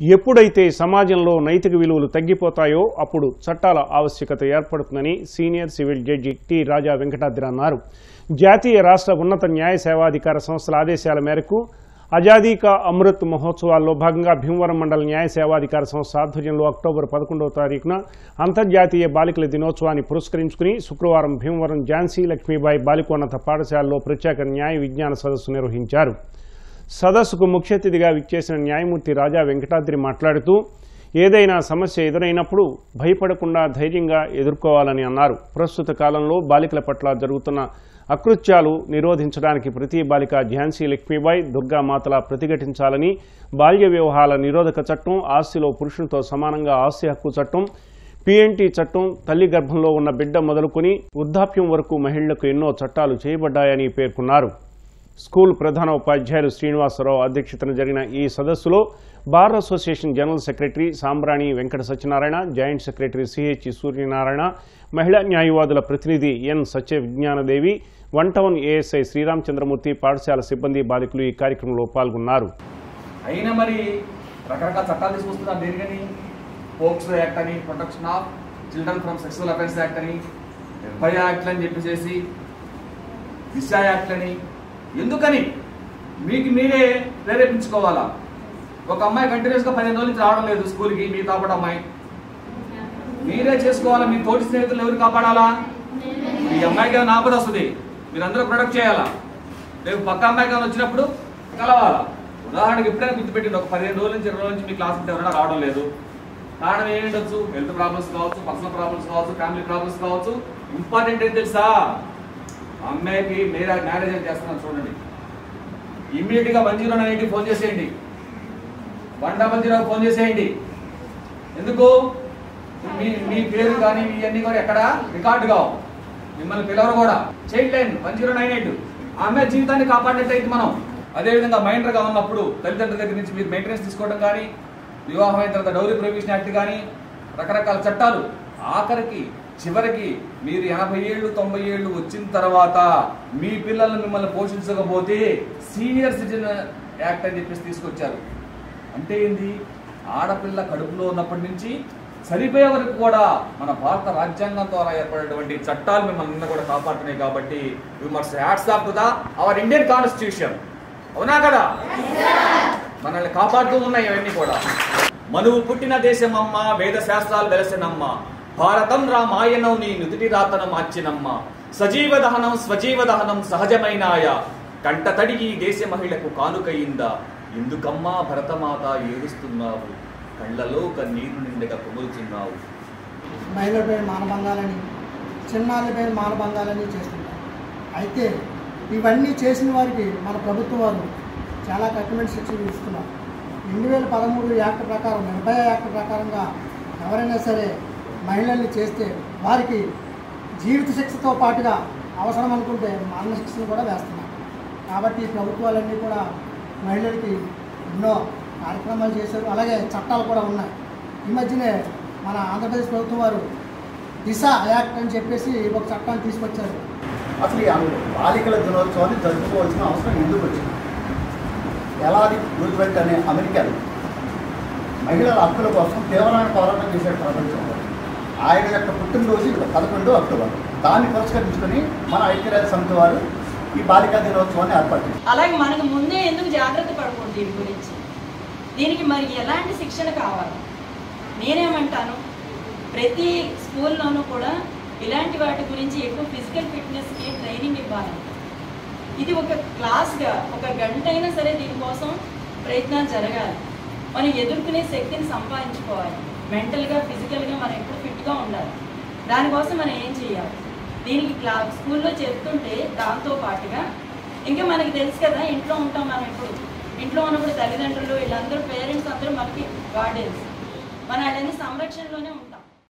ఎప్పుడైతే సమాజంలో నైతిక విలువలు తగ్గిపోతాయో అప్పుడు చట్టాల ఆవశ్యకత ఏర్పడుతుందని senior civil judge T Raja Venkatadri అన్నారు జాతీయ రాష్ట్ర ఉన్నత న్యాయ సేవాధికార సంస్థల ఆదేశాల మేరకు ఆజాదీ కా అమృత్ మహోత్సవాల్లో భాగంగా భీమవరం మండల న్యాయ సేవాధికార సంస్థ ఆధ్వర్యంలో అక్టోబర్ పదకొండవ తారీఖున అంతర్జాతీయ బాలికల దినోత్సవాన్ని పురస్కరించుకుని శుక్రవారం భీమవరం ఝాన్సీ లక్ష్మీబాయి బాలికోన్నత పాఠశాలలో ప్రత్యేక న్యాయ విజ్ఞాన సదస్సు నిర్వహించారు సదస్సుకు ముఖ్య అతిథిగా విచ్చేసిన న్యాయమూర్తి రాజా వెంకటాద్రి మాట్లాడుతూ ఏదైనా సమస్య ఎదురైనప్పుడు భయపడకుండా ధైర్యంగా ఎదుర్కోవాలని అన్నారు ప్రస్తుత కాలంలో బాలికల పట్ల జరుగుతున్న అకృత్యాలు నిరోధించడానికి ప్రతి బాలిక ఝాన్సీ లక్ష్మీబాయి దుర్గామాతల ప్రతిఘటించాలని బాల్య వివాహాల నిరోధక చట్టం ఆస్తిలో పురుషులతో సమానంగా ఆస్తి హక్కు చట్టం పిఎన్టీ చట్టం తల్లి గర్భంలో ఉన్న బిడ్డ మొదలుకొని వృద్ధాప్యం వరకు మహిళలకు ఎన్నో చట్టాలు చేయబడ్డాయని పేర్కొన్నారు స్కూల్ ప్రధాన ఉపాధ్యాయులు శ్రీనివాసరావు అధ్యక్షతన జరిగిన ఈ సదస్సులో bar association general secretary Sambrani Venkata Satyanarayana joint secretary CH Suryanarayana మహిళా న్యాయవాదుల ప్రతినిధి N Satya Vijnanadevi one town ASI Sriramachandramurthy పాఠశాల సిబ్బంది బాలికలు ఈ కార్యక్రమంలో పాల్గొన్నారు అయినా మరి రకరకాల చట్టాలు తీసుకొస్తున్నారు దేనికని పోక్సో యాక్ట్ అని protection of children from sexual offence act అని నిర్భయ యాక్ట్ అని చెప్పేసి దిశ యాక్ట్ అని ఎందుకని మీకు మీరే ప్రేరేపించుకోవాలా ఒక అమ్మాయి కంటిన్యూస్గా పదిహేను రోజుల నుంచి రావడం లేదు స్కూల్కి మీ తాపడ అమ్మాయి మీరే చేసుకోవాలా మీ తోటి స్నేహితులు ఎవరు కాపాడాలా ఈ అమ్మాయికి ఏమైనా ఆపద వస్తుంది మీరందరూ ప్రొడక్ట్ చేయాలా రేపు పక్క అమ్మాయికి ఏమైనా వచ్చినప్పుడు కలవాలా ఉదాహరణకి ఎప్పుడైనా గుర్తుపెట్టింది ఒక పదిహేను రోజుల నుంచి ఇరవై రోజుల నుంచి మీ క్లాస్ ఎవరైనా రావడం లేదు కారణం ఏమి ఉండొచ్చు హెల్త్ ప్రాబ్లమ్స్ కావచ్చు పర్సనల్ ప్రాబ్లమ్స్ కావచ్చు ఫ్యామిలీ ప్రాబ్లమ్స్ కావచ్చు ఇంపార్టెంట్ ఏంటి తెలుసా అమ్మాయికి మీరే మ్యారేజ్ చేస్తున్నాను చూడండి ఇమ్మీడియట్ గా వన్ జీరో నైన్కి ఫోన్ చేసేయండి వన్ డబల్ జీరో ఫోన్ చేసేయండి ఎందుకు మీ మీ పేరు కానీ ఇవన్నీ కూడా ఎక్కడ రికార్డు కావు మిమ్మల్ని పిలవరు కూడా child line one zero nine eight ఆమె జీవితాన్ని కాపాడినట్టయితే మనం అదేవిధంగా మైండర్గా ఉన్నప్పుడు తల్లిదండ్రుల దగ్గర నుంచి మీరు మెయింటెనెన్స్ తీసుకోవడం కానీ వివాహం అయిన తర్వాత డౌరీ ప్రొవిషన్ యాక్ట్ కానీ రకరకాల చట్టాలు ఆఖరికి చివరికి మీరు ఎనభై ఏళ్ళు తొంభై ఏళ్ళు వచ్చిన తర్వాత మీ పిల్లల్ని మిమ్మల్ని పోషించకపోతే సీనియర్ సిటిజన్ యాక్ట్ అని చెప్పేసి తీసుకొచ్చారు అంటే ఏంది ఆడపిల్ల కడుపులో ఉన్నప్పటి నుంచి చనిపోయే వరకు కూడా మన భారత రాజ్యాంగం ద్వారా ఏర్పడినటువంటి చట్టాలు మిమ్మల్ని అన్నీ కూడా కాపాడుతున్నాయి కాబట్టి we must hats off to the our Indian constitution అవునా కదా మనల్ని కాపాడుతూ ఉన్నాయి ఇవన్నీ కూడా మనువు పుట్టిన దేశమమ్మ వేద శాస్త్రాలు వెలసినమ్మ భారతం రామాయణం నీ నుదుటి రాతన మార్చినమ్మ సజీవ దహనం స్వజీవ దహనం సహజమైనాయ కంట తడిగి దేశ మహిళకు కానుకయిందా ఎందుకమ్మా భరతమాత ఏడుస్తున్నావు కళ్ళలో కన్నీరు నిండగా కుములుచున్నావు మహిళలపై మానభంగాలని చిన్నారులపై మానభంగాలని చేస్తుంటారు అయితే ఇవన్నీ చేసిన వారికి మన ప్రభుత్వం వారు చాలా కఠినమైన శిక్షలు ఇస్తున్నారు రెండు వేల పదమూడు యాక్ట్ ప్రకారం నిర్భయ యాక్ట్ ప్రకారంగా ఎవరైనా సరే మహిళల్ని చేస్తే వారికి జీవిత శిక్షతో పాటుగా అవసరం అనుకుంటే మరణ శిక్షను కూడా వేస్తున్నారు కాబట్టి ఈ ప్రభుత్వాలన్నీ కూడా మహిళలకి ఎన్నో కార్యక్రమాలు చేశారు అలాగే చట్టాలు కూడా ఉన్నాయి ఈ మధ్యనే మన ఆంధ్రప్రదేశ్ ప్రభుత్వం వారు దిశ యాక్ట్ అని చెప్పేసి ఒక చట్టాన్ని తీసుకొచ్చారు అసలు ఈ అను- బాలికల దినోత్సవాన్ని జరుపుకోవాల్సిన అవసరం ఎందుకు వచ్చింది ఎలాది రూజ్వెల్ట్ అనే అమెరికన్ మహిళల హక్కుల కోసం తీవ్రమైన పోరాటం చేశాడు ప్రపంచంలో ఆయన యొక్క పుట్టినరోజు పదకొండు అక్టోబర్ దాన్ని పురస్కరించుకొని మన ఐక్యరాజ్య సమితి వారు ఈ బాలికా దినోత్సవాన్ని ఏర్పాటు చేశారు అలాగే మనకు ముందే ఎందుకు జాగ్రత్త పడకూడదు దీని గురించి దీనికి మరి ఎలాంటి శిక్షణ కావాలి నేనేమంటాను ప్రతి స్కూల్లోనూ కూడా ఇలాంటి వాటి గురించి ఎక్కువ ఫిజికల్ ఫిట్నెస్కి ట్రైనింగ్ ఇవ్వాలి ఇది ఒక క్లాస్గా ఒక గంట అయినా సరే దీనికోసం ప్రయత్నాలు జరగాలి మనం ఎదుర్కొనే శక్తిని సంపాదించుకోవాలి మెంటల్గా ఫిజికల్గా మనం ఎప్పుడు ఫిట్గా ఉండాలి దానికోసం మనం ఏం చేయాలి దీనికి క్లా స్కూల్లో చెప్తుంటే దాంతో పాటుగా ఇంకా మనకి తెలుసు కదా ఇంట్లో ఉంటాం మనం ఎప్పుడు ఇంట్లో ఉన్నప్పుడు తల్లిదండ్రులు వీళ్ళందరూ పేరెంట్స్ అందరూ మనకి గార్డెన్స్ మన వాళ్ళని సంరక్షణలోనే ఉంటాం